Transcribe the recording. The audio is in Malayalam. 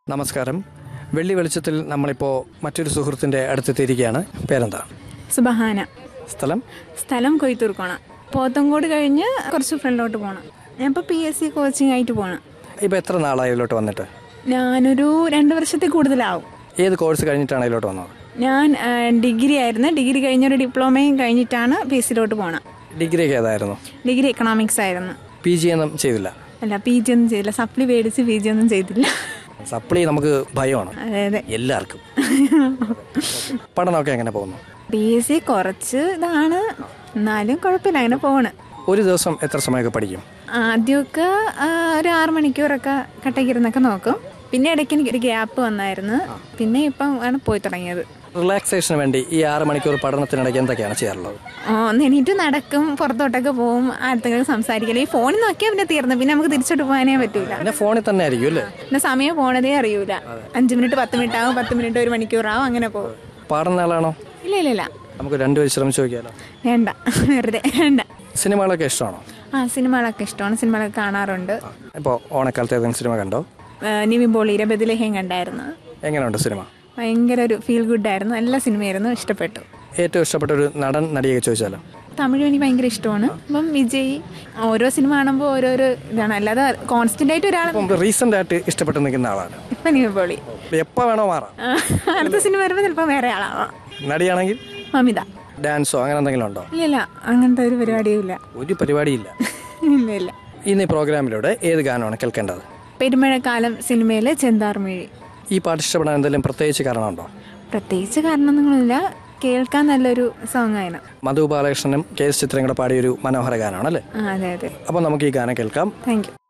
നമസ്കാരം വെള്ളി വെളിച്ചത്തിൽ നമ്മളിപ്പോൾ മറ്റൊരു സുഹൃത്തിൻ്റെ അടുത്തെത്തിയിരിക്കുകയാണ് പേരെന്താ സുബഹാന സ്ഥലം സ്ഥലം കൊയ്ത്തൂർക്കോണ പോത്തങ്കോട് കഴിഞ്ഞ് കുറച്ച് ഫ്രണ്ടിലോട്ട് പോകണം ഞാൻ ഇപ്പോൾ പി എസ് സി കോച്ചിങ് ആയിട്ട് പോകണം ഇപ്പോൾ എത്ര നാളായി ഇതിലോട്ട് വന്നിട്ട് ഞാനൊരു രണ്ട് വർഷത്തിൽ കൂടുതലാവും ഏത് കോഴ്സ് കഴിഞ്ഞിട്ടാണ് ഇതിലോട്ട് വന്നത് ഞാൻ ആ, ഡിഗ്രി ആയിരുന്നു ഡിഗ്രി കഴിഞ്ഞൊരു ഡിപ്ലോമയും കഴിഞ്ഞിട്ടാണ് പി എസ് സിയിലോട്ട് പോകണം ഡിഗ്രിയൊക്കെ ഏതായിരുന്നു ഡിഗ്രി എക്കണോമിക്സ് ആയിരുന്നു പി ജി ഒന്നും ചെയ്തില്ല അല്ല പി ജി ഒന്നും ചെയ്തില്ല സപ്ലി മേടിച്ച് പി ജി ഒന്നും ചെയ്തില്ല സപ്ലി നമുക്ക് ഭയമാണ് അതെ അതെ എല്ലാവർക്കും പഠനമൊക്കെ എങ്ങനെ പോകുന്നു പി എസ് സി കുറച്ച് ഇതാണ് എന്നാലും കുഴപ്പമില്ല അങ്ങനെ പോണ് ഒരു ദിവസം എത്ര സമയമൊക്കെ പഠിക്കും ആദ്യമൊക്കെ ആ, ഒരു ആറ് മണിക്കൂറൊക്കെ കട്ടക്കിരുന്നൊക്കെ നോക്കും പിന്നെ ഇടയ്ക്ക് എനിക്ക് ഒരു ഗ്യാപ്പ് വന്നായിരുന്നു പിന്നെ ഇപ്പം ആണ് പോയി തുടങ്ങിയത് റിലാക്സേഷന് വേണ്ടി ഈ ആറ് മണിക്കൂർ പഠനത്തിനിടയ്ക്ക് എന്തൊക്കെയാണ് ചെയ്യാറുള്ളത് ആ, ഒന്ന് എണീറ്റ് നടക്കും പുറത്തോട്ടൊക്കെ പോവും ആർക്കെങ്കിലും സംസാരിക്കില്ല ഈ ഫോണിൽ നോക്കിയാൽ പിന്നെ തീർന്നു പിന്നെ നമുക്ക് തിരിച്ചോട്ട് പോകാനേ പറ്റൂല പിന്നെ ഫോണിൽ തന്നെ ആയിരിക്കും അല്ലേ പിന്നെ സമയം പോണതേ അറിയൂല അഞ്ച് മിനിറ്റ് പത്ത് മിനിറ്റ് ആവും പത്ത് മിനിറ്റ് ഒരു മണിക്കൂറാവും അങ്ങനെ പോകും പാടുന്ന ആളാണോ ഇല്ല ഇല്ല ഇല്ല നമുക്ക് രണ്ടുപേരും ശ്രമിച്ചു നോക്കിയാലോ വേണ്ട വെറുതെ വേണ്ട സിനിമകളൊക്കെ ഇഷ്ടമാണോ ആ സിനിമകളൊക്കെ ഇഷ്ടമാണ് സിനിമകളൊക്കെ കാണാറുണ്ട് ഇപ്പോൾ ഓണക്കാലത്ത് ഏതെങ്കിലും സിനിമ കണ്ടോ ആ, നിവിൻ പോളിയുടെ ബദലഹേം കണ്ടായിരുന്നു എങ്ങനെയുണ്ട് സിനിമ ഭയങ്കര ഒരു ഫീൽ ഗുഡ് ആയിരുന്നു നല്ല സിനിമയായിരുന്നു ഇഷ്ടപ്പെട്ടു ഏറ്റവും ഇഷ്ടപ്പെട്ട ഒരു നടൻ നടിയൊക്കെ ചോദിച്ചാലോ തമിഴ് എനിക്ക് ഭയങ്കര ഇഷ്ടമാണ് അപ്പം വിജയ് ഓരോ സിനിമ കാണുമ്പോൾ ഓരോരോ ഇതാണ് അല്ലാതെ കോൺസ്റ്റന്റ് ആയിട്ട് ഒരാൾ ഇപ്പം റീസെന്റ് ആയിട്ട് ഇഷ്ടപ്പെട്ട് നിൽക്കുന്ന ആളാണ് ഇപ്പം നിവിൻ പോളി എപ്പോൾ വേണോ മാറാം ആ, അടുത്ത സിനിമ വരുമ്പോൾ ചിലപ്പോൾ വേറെ ആളാവാം നടിയാണെങ്കിൽ മമിത ഡാൻസോ അങ്ങനെ എന്തെങ്കിലും ഉണ്ടോ ഇല്ല ഇല്ല അങ്ങനത്തെ ഒരു പരിപാടിയും ഇല്ല ഒരു പരിപാടിയില്ല ഇല്ല ഇല്ല ഇന്ന് ഈ പ്രോഗ്രാമിലൂടെ ഏത് ഗാനമാണ് കേൾക്കേണ്ടത് പെരുമഴക്കാലം സിനിമയിലെ ചെന്താർമിഴി ഈ പാട്ട് ഇഷ്ടപ്പെടാൻ എന്തെങ്കിലും പ്രത്യേകിച്ച് കാരണമുണ്ടോ പ്രത്യേകിച്ച് കാരണമൊന്നുമില്ല കേൾക്കാൻ നല്ലൊരു സോങ് ആയിരുന്നു മധു ബാലകൃഷ്ണനും കെ എസ് ചിത്രയും കൂടെ പാടിയൊരു മനോഹര ഗാനമാണ് അല്ലേ ആ അതെ അതെ അപ്പോൾ നമുക്ക് ഈ ഗാനം കേൾക്കാം താങ്ക് യു